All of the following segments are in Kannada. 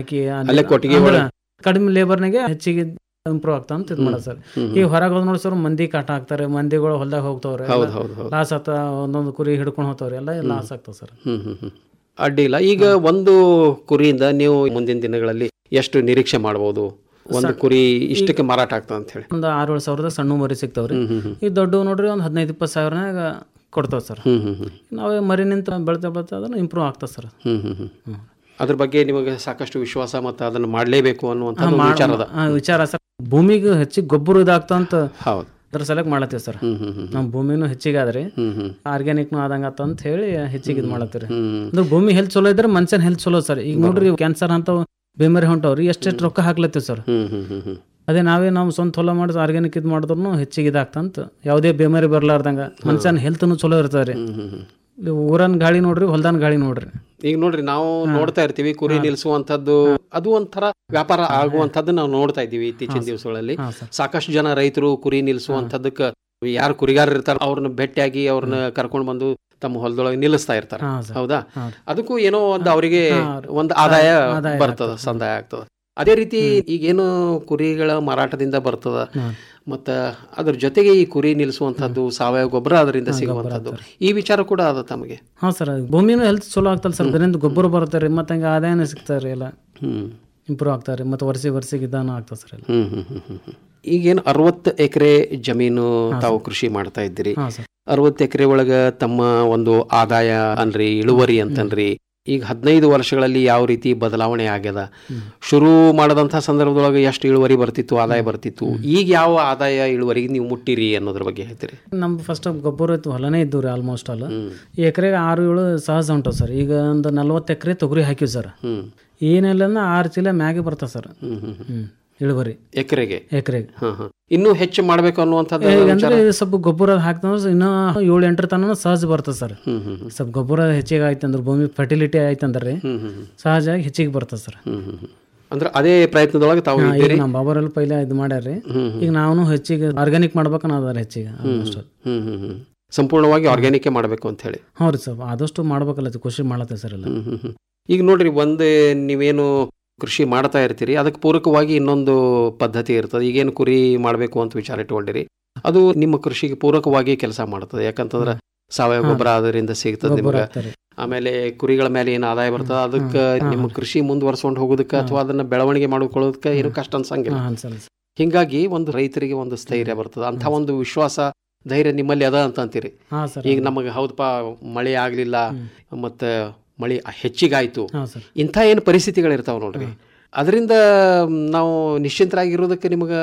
ಹಾಕಿ ಅಲ್ಲಿ- ಅಲ್ಲೇ ಕೊಟ್ಟಿಗೆ ಅಂದ್ರೆ ಒಳಗೆ- ಕಡಿಮೆ ಲೇಬರ್ನಾಗೆ ಹೆಚ್ಚಿಗೆ ಇಂಪ್ರೂವ್ ಆಗ್ತಾ ಅಂತ ಇದು ಮಾಡೋದು ಸರ್ ಹ್ಮ್, ಈಗ ಹೊರಗೆ ಹೋದ್ ನೋಡಿ ಸರ್ ಮಂದಿ ಕಾಟ ಹಾಕ್ತಾರೆ ಮಂದಿಗಳು ಹೊಲ್ದಾಗ ಹೋಗ್ತಾವ್ರೆ ಹೌದು, ಹೌದು, ಹೌದು. ಲಾಸ್ ಆತ ಒಂದೊಂದು ಕುರಿ ಹಿಡ್ಕೊಂಡು ಹೋಗ್ತಾವ್ರೆ ಎಲ್ಲ ಲಾಸ್ ಆಗ್ತಾವ ಸರ್ ಹ್ಮ್ ಹ್ಮ್ ಹ್ಮ್ ಅಡ್ಡಿ ಇಲ್ಲ ಈಗ ಒಂದು ಕುರಿಯಿಂದ ನೀವು ಮುಂದಿನ ದಿನಗಳಲ್ಲಿ ಎಷ್ಟು ನಿರೀಕ್ಷೆ ಮಾಡಬಹುದು ಒಂದು ಕುರಿ ಇಷ್ಟಕ್ಕೆ ಮಾರಾಟ ಆಗ್ತದೆ ಅಂತ ಹೇಳಿ ಒಂದು ಆರು ಏಳು ಸಾವಿರದ ಸಣ್ಣ ಮರಿ ಸಿಗ್ತಾವ್ರಿ ಹ್ಮ್, ಹ್ಮ್, ಹ್ಮ್. ಈ ದೊಡ್ಡ ನೋಡ್ರಿ ಒಂದು ಹದಿನೈದು ಇಪ್ಪತ್ತು ಸಾವಿರನಾಗ ಕೊಡ್ತಾವ ಸರ್ ಹ್ಮ್ ಹ್ಮ್ ಹ್ಮ್ ನಾವೇ ಮರಿ ನಿಂತ ಬೆಳ್ತಾ ಬೆಳ್ತಾ ಅದನ್ನು ಇಂಪ್ರೂವ್ ಆಗ್ತದೆ ಸರ್ ಹ್ಮ್ ಹ್ಮ್ ಹ್ಮ್ ಅದ್ರ ಬಗ್ಗೆ ನಿಮಗೆ ಸಾಕಷ್ಟು ವಿಶ್ವಾಸ ಮತ್ತು ಅದನ್ನು ಮಾಡಲೇಬೇಕು ಅನ್ನುವಂಥ ಒಂದು ಮಾಡ್- ವಿಚಾರ ಅದ ಆ, ವಿಚಾರ ಸರ್ ಭೂಮಿಗೆ ಹೆಚ್ಚಿಗೆ ಗೊಬ್ಬರ ಇದಾಗ್ತಾ ಅಂತ ಹೌದು ಅದ್ರ ಸಲಕ್ ಮಾಡತ್ತೀವಿ ಸರ್ ಹ್ಮ್ ಹ್ಮ್ ಹ್ಮ್ ನಮ್ಮ ಭೂಮಿನೂ ಹೆಚ್ಚಿಗೆ ಆದ್ರಿ ಹ್ಮ್ ಹ್ಮ್ ಆರ್ಗ್ಯಾನಿಕ್ನು ಆದಂಗ ಆತ ಅಂತ ಹೇಳಿ ಹೆಚ್ಚಿಗೆ ಇದು ಮಾಡತ್ತೀರಿ ಹ್ಮ್ ಅಂದ್ರೆ ಭೂಮಿ ಹೆಲ್ತ್ ಚಲೋ ಇದ್ರೆ ಮನುಷ್ಯನ ಹೆಲ್ತ್ ಚಲೋ ಸರ್ ಈಗ ನೋಡ್ರಿ ಕ್ಯಾನ್ಸರ್ ಅಂತ ಬೇಮಾರಿ ಹೊಂಟವ್ರಿ ಎಷ್ಟೆಷ್ಟು ರೊಕ್ಕ ಹಾಕ್ಲತ್ತೀವಿ ಸರ್ ಹ್ಮ್ ಹ್ಮ್ ಹ್ಮ್ ಹ್ಮ್ ಅದೇ ನಾವೇ ನಾವು ಸ್ವಂತ ಹೊಲ ಮಾಡಿ ಆರ್ಗ್ಯಾನಿಕ್ ಇದು ಮಾಡಿದ್ರು ಹೆಚ್ಚಿಗೆ ಇದಾಗ್ತಂತ ಯಾವುದೇ ಬೇಮಾರಿ ಬರ್ಲಾರ್ದಂಗ ಮನುಷ್ಯನ ಹೆಲ್ತ್ನು ಚಲೋ ಇರ್ತದೆ ರೀ ಹ್ಮ್ ಹ್ಮ್ ಹ್ಮ್ ಇಲ್ಲಿ ಊರನ್ ಗಾಳಿ ನೋಡ್ರಿ ಹೊಲ್ದಾನ್ ಗಾಳಿ ನೋಡ್ರಿ ಈಗ ನೋಡ್ರಿ ನಾವು ನೋಡ್ತಾ ಇರ್ತೀವಿ ಕುರಿ ನಿಲ್ಸುವಂತದ್ದು ಅದು ಒಂಥರ ವ್ಯಾಪಾರ ಆಗುವಂತದ್ದು ನಾವು ನೋಡ್ತಾ ಇದ್ದೀವಿ ಇತ್ತೀಚಿನ ದಿವಸಗಳಲ್ಲಿ ಹಾ ಸರ್ ಸಾಕಷ್ಟು ಜನ ರೈತರು ಕುರಿ ನಿಲ್ಸುವಂತದ್ದಕ್ಕ ಯಾರು ಕುರಿಗಾರ ಇರ್ತಾರ ಅವ್ರನ್ನ ಭೇಟಿಯಾಗಿ ಅವ್ರನ್ನ ಕರ್ಕೊಂಡು ಬಂದು ತಮ್ಮ ಹೊಲದೊಳಗೆ ನಿಲ್ಲಿಸ್ತಾ ಇರ್ತಾರೆ ಹಾ ಸರ್ ಹೌದಾ ಹಾ. ಅದಕ್ಕೂ ಏನೋ ಒಂದು ಅವರಿಗೆ ಹಾ. ಒಂದು ಆದಾಯ ಆದಾಯ ಬರ್ತದ ಸಂದಾಯ ಆಗ್ತದ ಅದೇ ರೀತಿ ಈಗೇನು ಕುರಿಗಳ ಮಾರಾಟದಿಂದ ಬರ್ತದ ಹಾ. ಮತ್ತ ಅದ್ರ ಜೊತೆಗೆ ಈ ಕುರಿ ನಿಲ್ಲಿಸುವಂತದ್ದು ಸಾವಯವ ಗೊಬ್ಬರ ಅದರಿಂದ ಸಿಗುವಂತದ್ದು ಈ ವಿಚಾರ ಕೂಡ ಅದ ತಮಗೆ ಹಾ ಸರ್ ಭೂಮಿನೂ ಹೆಲ್ತ್ ಚಲೋ ಆಗ್ತಲ್ಲ ಸರ್ ಬೇರೆ ಗೊಬ್ಬರ ಬರ್ತಾರೆ ಮತ್ತೆ ಹಂಗೆ ಆದಾಯನೂ ಸಿಗ್ತಾರೆ ಎಲ್ಲ ಹ್ಮ್ ಇಂಪ್ರೂವ್ ಆಗ್ತಾರೆ ಮತ್ತೆ ವರ್ಷ ವರ್ಷಕ್ಕೆ ಇದಾನ ಆಗ್ತದೆ ಸರ್ ಎಲ್ಲ ಹ್ಮ್ ಹ್ಮ್ ಹ್ಮ್ ಹ್ಮ್ ಹ್ಮ್. ಈಗೇನು ಅರವತ್ತು ಎಕರೆ ಜಮೀನು ತಾವು ಕೃಷಿ ಮಾಡ್ತಾ ಇದ್ದೀರಿ ಹಾ ಸರ್ ಅರವತ್ತು ಎಕರೆ ಒಳಗ ತಮ್ಮ ಒಂದು ಆದಾಯ ಅನ್ರಿ ಇಳುವರಿ ಅಂತನ್ರಿ ಈಗ ಹದಿನೈದು ವರ್ಷಗಳಲ್ಲಿ ಯಾವ ರೀತಿ ಬದಲಾವಣೆ ಆಗ್ಯದ ಶುರು ಮಾಡದಂಥ ಸಂದರ್ಭದೊಳಗೆ ಎಷ್ಟು ಇಳುವರಿ ಬರ್ತಿತ್ತು ಆದಾಯ ಬರ್ತಿತ್ತು ಈಗ ಯಾವ ಆದಾಯ ಇಳುವರಿಗೆ ನೀವು ಮುಟ್ಟಿರಿ ಅನ್ನೋದ್ರ ಬಗ್ಗೆ ಹೇಳ್ತೀರಿ ನಮ್ದು ಫಸ್ಟ್ ಗೊಬ್ಬರ ಇತ್ತು ಹೊಲನೇ ಇದ್ದು ರೀ ಆಲ್ಮೋಸ್ಟ್ ಆಲ್ ಈ ಎಕರೆಗೆ ಆರು ಏಳು ಸಹಜ ಉಂಟು ಸರ್ ಈಗ ಒಂದು ನಲ್ವತ್ತು ಎಕರೆ ತೊಗರಿ ಹಾಕಿವಿ ಸರ್ ಹ್ಮ್ ಏನಿಲ್ಲ ಅಂದ್ರೆ ಆರು ಚೀಲ ಮ್ಯಾಗೆ ಬರ್ತದೆ ಸರ್ ಹ್ಮ್ ಹ್ಮ್ ಹ್ಮ್. ಹ್ಮ್ ಇಳುವರಿ ಎಕರೆಗೆ ಎಕರೆಗೆ ಹಾ ಹಾ ಇನ್ನೂ ಹೆಚ್ಚು ಮಾಡ್ಬೇಕು ಅನ್ನುವಂಥದ್ದು ಈಗ ವಿಚಾರ ಅಂದ್ರೆ ಇದು ಸ್ವಲ್ಪ ಗೊಬ್ಬರ ಹಾಕ್ತಂದ್ರೆ ಇನ್ನೂ ಏಳು ಎಂಟರ ತನಕ ಸಹಜ ಬರ್ತದೆ ಸರ್ ಹ್ಮ್ ಹ್ಮ್ ಹ್ಮ್. ಸ್ವಲ್ಪ ಗೊಬ್ಬರ ಹೆಚ್ಚಿಗೆ ಆಯ್ತು ಅಂದ್ರೆ ಭೂಮಿ ಫರ್ಟಿಲಿಟಿ ಆಯ್ತು ಅಂದ್ರೆ ಹ್ಮ್ ಹ್ಮ್ ಹ್ಮ್. ಸಹಜವಾಗಿ ಹೆಚ್ಚಿಗೆ ಬರ್ತದೆ ಸರ್ ಹ್ಮ್ ಹ್ಮ್ ಹ್ಮ್. ಅಂದ್ರೆ ಅದೇ ಪ್ರಯತ್ನದೊಳಗೆ ತಾವು ಹಾ, ಈಗ ಇದ್ದೀರಿ ನಮ್ಮ ಬಾಬರಲ್ಲಿ ಪೈಲೆ ಇದು ಮಾಡ್ಯಾರ್ರಿ ಹ್ಮ್ ಈಗ ನಾವು ಹೆಚ್ಚಿಗೆ ಆರ್ಗ್ಯಾನಿಕ್ ಮಾಡ್ಬೇಕನ್ನೋದಾರ ಹೆಚ್ಚಿಗೆ ಆಲ್ಮೋಸ್ಟ್ ಹ್ಮ್ ಹ್ಮ್ ಹ್ಮ್ ಸಂಪೂರ್ಣವಾಗಿ ಆರ್ಗ್ಯಾನಿಕ್ ಮಾಡಬೇಕು ಅಂತ ಹೇಳಿ ಹ್ಞೂ ರೀ ಸರ್ ಆದಷ್ಟು ಮಾಡ್ಬೇಕಲ್ಲ ಖುಷಿ ಮಾಡತ್ತೆ ಸರ್ ಎಲ್ಲ ಹ್ಮ್ ಹ್ಮ್ ಹ್ಮ್. ಈಗ ನೋಡ್ರಿ ಒಂದು ನೀವೇನು ಕೃಷಿ ಮಾಡ್ತಾ ಇರ್ತೀರಿ ಅದಕ್ಕೆ ಪೂರಕವಾಗಿ ಇನ್ನೊಂದು ಪದ್ಧತಿ ಇರ್ತದೆ ಈಗೇನು ಕುರಿ ಮಾಡಬೇಕು ಅಂತ ವಿಚಾರ ಇಟ್ಕೊಂಡಿರಿ ಅದು ನಿಮ್ಮ ಕೃಷಿಗೆ ಪೂರಕವಾಗಿ ಕೆಲಸ ಮಾಡ್ತದೆ ಯಾಕಂತಂದ್ರೆ ಸಾವಯವ ಗೊಬ್ಬರ ಅದರಿಂದ ಸಿಗ್ತದೆ ಗೊಬ್ಬರ ನಿಮ್ಗೆ ಹಾಕ್ತಾರೆ ಆಮೇಲೆ ಕುರಿಗಳ ಮೇಲೆ ಏನು ಆದಾಯ ಬರ್ತದೆ ಅದಕ್ಕೆ ನಿಮ್ಮ ಕೃಷಿ ಮುಂದುವರ್ಸ್ಕೊಂಡು ಹೋಗೋದಕ್ಕೆ ಅಥವಾ ಅದನ್ನ ಬೆಳವಣಿಗೆ ಮಾಡ್ಕೊಳ್ಳೋದಕ್ಕೆ ಏನು ಕಷ್ಟ ಅನ್ಸಂಗಿಲ್ಲ ಹಾಂ ಅನ್ಸಲ್ಲ ಸರ್ ಹಿಂಗಾಗಿ ಒಂದು ರೈತರಿಗೆ ಒಂದು ಸ್ಥೈರ್ಯ ಬರ್ತದೆ ಅಂತ ಒಂದು ವಿಶ್ವಾಸ ಧೈರ್ಯ ನಿಮ್ಮಲ್ಲಿ ಅದ ಅಂತ ಅಂತೀರಿ ಹಾಂ ಸರ್ ಈಗ ನಮಗೆ ಹೌದಪ್ಪ ಮಳೆ ಆಗ್ಲಿಲ್ಲ ಮತ್ತೆ ಮಳೆ ಹೆಚ್ಚಿಗಾಯ್ತು ಹಾಂ ಸರ್ ಇಂಥ ಏನು ಪರಿಸ್ಥಿತಿಗಳಿರ್ತಾವ ನೋಡ್ರಿ ಅದರಿಂದ ನಾವು ನಿಶ್ಚಿಂತರಾಗಿರೋದಕ್ಕೆ ನಿಮಗೆ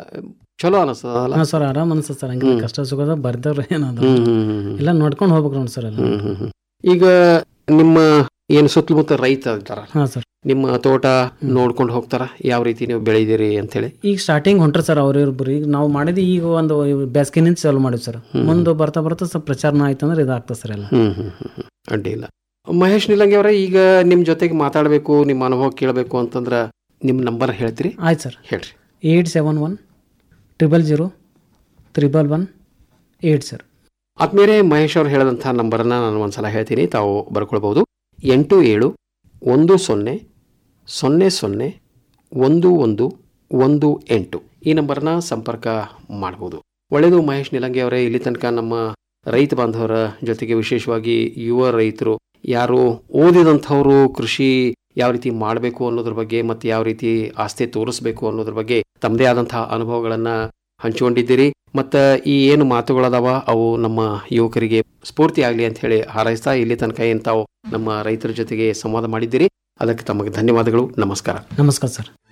ಚಲೋ ಅನಿಸ್ತದಲ್ಲ ಹಾಂ ಸರ್ ಆರಾಮ್ ಅನ್ಸುತ್ತೆ ಸರ್ ಹಂಗೆ ಕಷ್ಟ ಸುಖದ ಬರ್ದವ್ರ ಏನಾದ್ರು ಹ್ಮ್ ಹ್ಮ್ ಹ್ಮ್ ಹ್ಮ್. ಎಲ್ಲ ನೋಡ್ಕೊಂಡು ಹೋಗ್ಬೇಕು ನೋಡಿ ಸರ್ ಎಲ್ಲ ಹ್ಮ್ ಹ್ಮ್ ಹ್ಮ್. ಈಗ ನಿಮ್ಮ ಏನು ಸುತ್ತಮುತ್ತ ರೈತ ಇರ್ತಾರ ಹಾಂ ಸರ್ ನಿಮ್ಮ ತೋಟ ನೋಡ್ಕೊಂಡು ಹೋಗ್ತಾರ ಯಾವ ರೀತಿ ನೀವು ಬೆಳೆದಿರಿ ಅಂತೇಳಿ ಈಗ ಸ್ಟಾರ್ಟಿಂಗ್ ಹೊಂಟ್ರಿ ಸರ್ ಅವ್ರಿಬ್ರು ಈಗ ನಾವು ಮಾಡಿದ್ದು ಈಗ ಒಂದು ಬೇಸಿಗೆನಿಂದ ಚಾಲು ಮಾಡಿವಿ ಸರ್ ಮುಂದೆ ಬರ್ತಾ ಬರ್ತಾ ಸ್ವಲ್ಪ ಪ್ರಚಾರನ ಆಯ್ತು ಅಂದ್ರೆ ಇದಾಗ್ತದೆ ಸರ್ ಎಲ್ಲ ಹ್ಮ್ ಹ್ಮ್ ಹ್ಮ್ ಹ್ಮ್. ಅಡ್ಡಿ ಇಲ್ಲ ಮಹೇಶ್ ನಿಲಂಗಿ ಅವರೇ ಈಗ ನಿಮ್ಮ ಜೊತೆಗೆ ಮಾತಾಡಬೇಕು ನಿಮ್ಮ ಅನುಭವ ಕೇಳಬೇಕು ಅಂತಂದ್ರೆ ನಿಮ್ಮ ನಂಬರ್ ಹೇಳ್ತೀರಿ ಆಯ್ತು ಸರ್ ಹೇಳ್ರಿ eight seven one triple zero triple one eight sir ಆದ್ಮೇಲೆ ಮಹೇಶ್ ಅವ್ರು ಹೇಳಿದಂಥ ನಂಬರನ್ನ ನಾನು ಒಂದ್ಸಲ ಹೇಳ್ತೀನಿ ತಾವು ಬರ್ಕೊಳ್ಬಹುದು ಎಂಟು ಏಳು ಒಂದು ಸೊನ್ನೆ ಸೊನ್ನೆ ಸೊನ್ನೆ ಒಂದು ಒಂದು ಒಂದು ಎಂಟು ಈ ನಂಬರ್ನ ಸಂಪರ್ಕ ಮಾಡ್ಬೋದು ಒಳ್ಳೆಯದು ಮಹೇಶ್ ನಿಲಂಗಿ ಅವರೇ ಇಲ್ಲಿ ತನಕ ನಮ್ಮ ರೈತ ಬಾಂಧವರ ಜೊತೆಗೆ ವಿಶೇಷವಾಗಿ ಯುವ ರೈತರು ಯಾರು ಓದಿದಂಥವರು ಕೃಷಿ ಯಾವ ರೀತಿ ಮಾಡಬೇಕು ಅನ್ನೋದ್ರ ಬಗ್ಗೆ ಮತ್ತು ಯಾವ ರೀತಿ ಆಸ್ತಿ ತೋರಿಸ್ಬೇಕು ಅನ್ನೋದ್ರ ಬಗ್ಗೆ ತಮ್ಮದೇ ಆದಂತಹ ಅನುಭವಗಳನ್ನು ಹಂಚಿಕೊಂಡಿದ್ದೀರಿ ಮತ್ತು ಈ ಏನು ಮಾತುಗಳದಾವ ಅವು ನಮ್ಮ ಯುವಕರಿಗೆ ಸ್ಫೂರ್ತಿ ಆಗಲಿ ಅಂತ ಹೇಳಿ ಹಾರೈಸ್ತಾ ಇಲ್ಲಿ ತನಕ ಏನು ತಾವು ನಮ್ಮ ರೈತರ ಜೊತೆಗೆ ಸಂವಾದ ಮಾಡಿದ್ದೀರಿ ಅದಕ್ಕೆ ತಮಗೆ ಧನ್ಯವಾದಗಳು ನಮಸ್ಕಾರ ನಮಸ್ಕಾರ ಸರ್